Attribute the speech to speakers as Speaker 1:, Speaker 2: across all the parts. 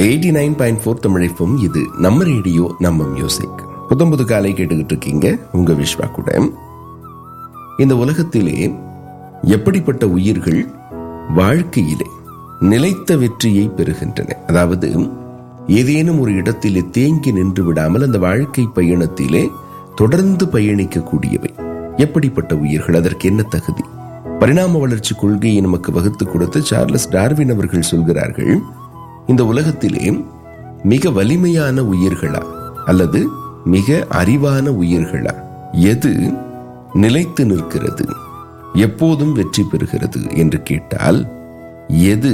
Speaker 1: eighty nine point four தமிழைப்பும் இது நம்ம ரேடியோ நம்ம மியூசிக் புத்தம் புது காலை கேட்டுக்கிட்டு இருக்கீங்க உங்க விஸ்வா கூட இந்த உலகத்திலே எப்படிப்பட்ட உயிர்கள் வாழ்க்கையிலே நிலைத்த வெற்றியை பெறுகின்றன அதாவது ஏதேனும் ஒரு இடத்திலே தேங்கி நின்று விடாமல் அந்த வாழ்க்கை பயணத்திலே தொடர்ந்து பயணிக்கக்கூடியவை எப்படிப்பட்ட உயிர்கள் அதற்கு என்ன தகுதி பரிணாம வளர்ச்சி கொள்கையை நமக்கு வகுத்து கொடுத்த சார்லஸ் டார்வின் அவர்கள் சொல்கிறார்கள் இந்த உலகத்திலே மிக வலிமையான உயிர்களா அல்லது மிக அறிவான உயிர்களா எது நிலைத்து நிற்கிறது எப்போதும் வெற்றி பெறுகிறது என்று கேட்டால் எது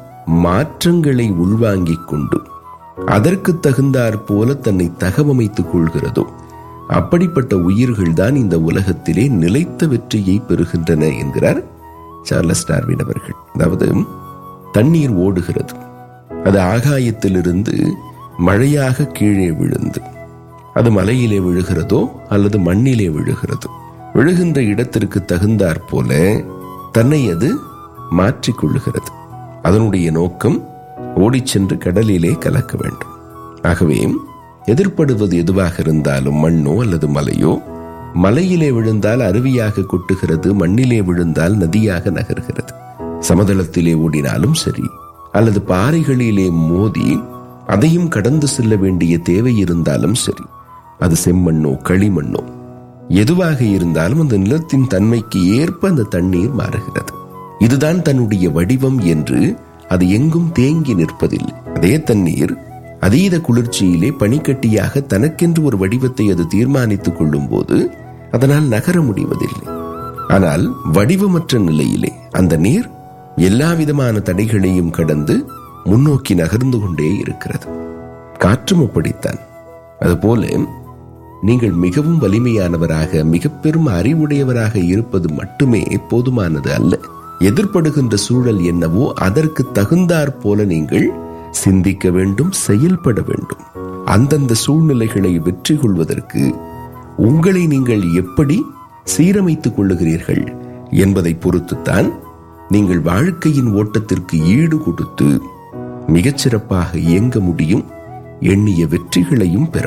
Speaker 1: மாற்றங்களை உள்வாங்கிக் கொண்டு அதற்கு தகுந்தாற் போல தன்னை தகவமைத்துக் கொள்கிறதோ அப்படிப்பட்ட உயிர்கள் தான் இந்த உலகத்திலே நிலைத்த வெற்றியை பெறுகின்றன என்கிறார் சார்லஸ் டார்வின் அவர்கள் அதாவது தண்ணீர் ஓடுகிறது அது ஆகாயத்திலிருந்து மழையாக கீழே விழுந்து அது மலையிலே விழுகிறதோ அல்லது மண்ணிலே விழுகிறதோ விழுகின்ற இடத்திற்கு தகுந்தாற் போல தன்னை அது மாற்றிக்கொள்ளுகிறது அதனுடைய நோக்கம் ஓடிச் சென்று கடலிலே கலக்க வேண்டும் ஆகவே எதிர்ப்படுவது எதுவாக இருந்தாலும் மண்ணோ அல்லது மலையோ மலையிலே விழுந்தால் அருவியாக கொட்டுகிறது மண்ணிலே விழுந்தால் நதியாக நகர்கிறது சமதளத்திலே ஓடினாலும் சரி அல்லது பாறைகளிலே மோதி அதையும் கடந்து செல்ல வேண்டிய தேவை இருந்தாலும் சரி அது செம்மண்ணோ களிமண்ணோ எதுவாக இருந்தாலும் அந்த நிலத்தின் தன்மைக்கு ஏற்ப அந்த தண்ணீர் மாறுகிறது இதுதான் தன்னுடைய வடிவம் என்று அது எங்கும் தேங்கி நிற்பதில்லை அதே தண்ணீர் அதீத குளிர்ச்சியிலே பனிக்கட்டியாக தனக்கென்று ஒரு வடிவத்தை அது தீர்மானித்துக் கொள்ளும் போது அதனால் நகர முடிவதில்லை ஆனால் வடிவமற்ற நிலையிலே அந்த நீர் எல்லா விதமான தடைகளையும் கடந்து முன்னோக்கி நகர்ந்து கொண்டே இருக்கிறது காற்றும் அப்படித்தான் அதுபோல நீங்கள் மிகவும் வலிமையானவராக மிக பெரும் அறிவுடையவராக இருப்பது மட்டுமே போதுமானது அல்ல எதிர்ப்படுகின்ற சூழல் என்னவோ அதற்கு தகுந்தாற் போல நீங்கள் சிந்திக்க வேண்டும் செயல்பட வேண்டும் அந்தந்த சூழ்நிலைகளை வெற்றி கொள்வதற்கு உங்களை நீங்கள் எப்படி சீரமைத்துக் கொள்ளுகிறீர்கள் என்பதை பொறுத்துத்தான் நீங்கள் வாழ்க்கையின் ஓட்டத்திற்கு ஈடு கொடுத்து மிகச்சிறப்பாக இயங்க முடியும் எண்ணிய வெற்றிகளையும் பெற